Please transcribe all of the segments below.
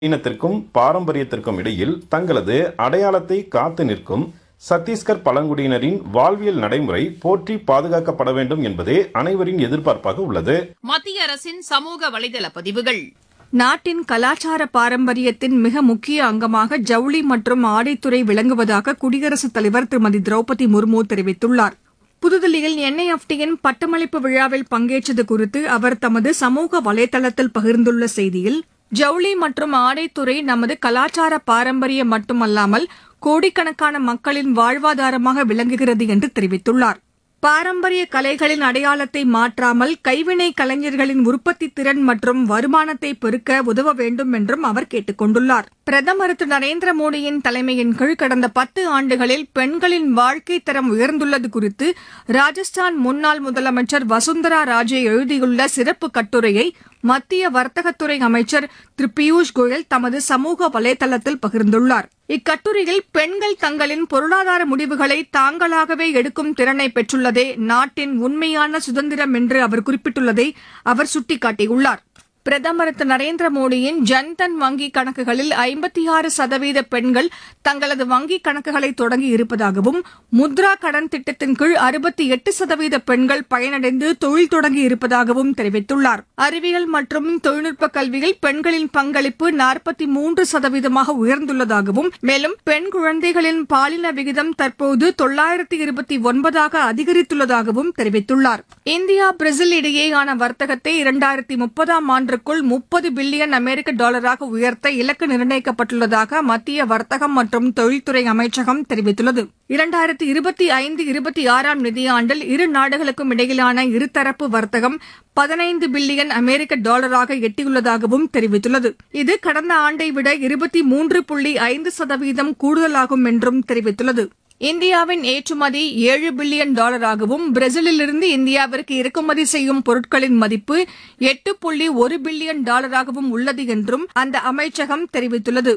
இனத்திற்கும் பாரம்பரியத்திற்கும் இடையில் தங்களது அடையாளத்தை காத்து நிற்கும் சத்தீஸ்கர் பழங்குடியினரின் வாழ்வியல் நடைமுறை போற்றி பாதுகாக்கப்பட வேண்டும் என்பதே அனைவரின் எதிர்பார்ப்பாக உள்ளது மத்திய அரசின் சமூக வலைதள பதிவுகள் நாட்டின் கலாச்சார பாரம்பரியத்தின் மிக முக்கிய அங்கமாக ஜவுளி மற்றும் ஆடைத்துறை விளங்குவதாக குடியரசுத் தலைவர் திருமதி திரௌபதி முர்மு தெரிவித்துள்ளார் புதுதில்லியில் என்ஐஎஃப்டியின் பட்டமளிப்பு விழாவில் பங்கேற்றது குறித்து அவர் தமது சமூக வலைதளத்தில் பகிர்ந்துள்ள செய்தியில் ஜவுளி மற்றும் ஆடைத்துறை நமது கலாச்சார பாரம்பரியம் மட்டுமல்லாமல் கோடிக்கணக்கான மக்களின் வாழ்வாதாரமாக விளங்குகிறது என்று தெரிவித்துள்ளார் பாரம்பரிய கலைகளின் அடையாளத்தை மாற்றாமல் கைவினை கலைஞர்களின் உற்பத்தி திறன் மற்றும் வருமானத்தை பெருக்க உதவ வேண்டும் என்றும் அவர் கேட்டுக் கொண்டுள்ளார் பிரதமர் திரு நரேந்திர மோடியின் தலைமையின் கீழ் கடந்த பத்து ஆண்டுகளில் பெண்களின் வாழ்க்கை தரம் உயர்ந்துள்ளது குறித்து ராஜஸ்தான் முன்னாள் முதலமைச்சர் வசுந்தரா ராஜே எழுதியுள்ள சிறப்பு கட்டுரையை மத்திய வர்த்தகத்துறை அமைச்சர் திரு பியூஷ் கோயல் தமது சமூக வலைதளத்தில் பகிர்ந்துள்ளார் இக்கட்டுரையில் பெண்கள் தங்களின் பொருளாதார முடிவுகளை தாங்களாகவே எடுக்கும் திறனை பெற்றுள்ளதே நாட்டின் உண்மையான சுதந்திரம் என்று அவர் குறிப்பிட்டுள்ளதை அவர் சுட்டிக்காட்டியுள்ளார் பிரதமர் திரு நரேந்திர மோடியின் ஜன்தன் வங்கி கணக்குகளில் ஐம்பத்தி ஆறு சதவீத பெண்கள் தங்களது வங்கி கணக்குகளை தொடங்கி இருப்பதாகவும் முத்ரா கடன் திட்டத்தின் கீழ் அறுபத்தி எட்டு சதவீத பெண்கள் பயனடைந்து தொழில் தொடங்கி இருப்பதாகவும் தெரிவித்துள்ளார் அறிவியல் மற்றும் தொழில்நுட்ப கல்வியில் பெண்களின் பங்களிப்பு நாற்பத்தி மூன்று சதவீதமாக உயர்ந்துள்ளதாகவும் மேலும் பெண் குழந்தைகளின் பாலின விகிதம் தற்போது தொள்ளாயிரத்தி இருபத்தி ஒன்பதாக அதிகரித்துள்ளதாகவும் தெரிவித்துள்ளார் இந்தியா பிரேசில் இடையேயான வர்த்தகத்தை இரண்டாயிரத்தி முப்பதாம் ஆண்டுக்குள் முப்பது பில்லியன் அமெரிக்க டாலராக உயர்த்த இலக்கு நிர்ணயிக்கப்பட்டுள்ளதாக மத்திய வர்த்தகம் மற்றும் தொழில்துறை அமைச்சகம் தெரிவித்துள்ளது இரண்டாயிரத்தி இருபத்தி ஐந்து இருபத்தி ஆறாம் நிதியாண்டில் இரு நாடுகளுக்கும் இடையிலான இருதரப்பு வர்த்தகம் பதினைந்து பில்லியன் அமெரிக்க டாலராக எட்டியுள்ளதாகவும் தெரிவித்துள்ளது இது கடந்த ஆண்டை விட இருபத்தி மூன்று புள்ளி ஐந்து சதவீதம் கூடுதலாகும் என்றும் தெரிவித்துள்ளது இந்தியாவின் ஏற்றுமதி ஏழு பில்லியன் டாலராகவும் பிரேசிலிலிருந்து இந்தியாவிற்கு இறக்குமதி செய்யும் பொருட்களின் மதிப்பு எட்டு புள்ளி ஒரு பில்லியன் டாலராகவும் உள்ளது என்றும் அந்த அமைச்சகம் தெரிவித்துள்ளது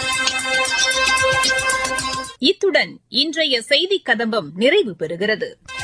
இத்துடன் இன்றைய செய்திக் கதம்பம் நிறைவு பெறுகிறது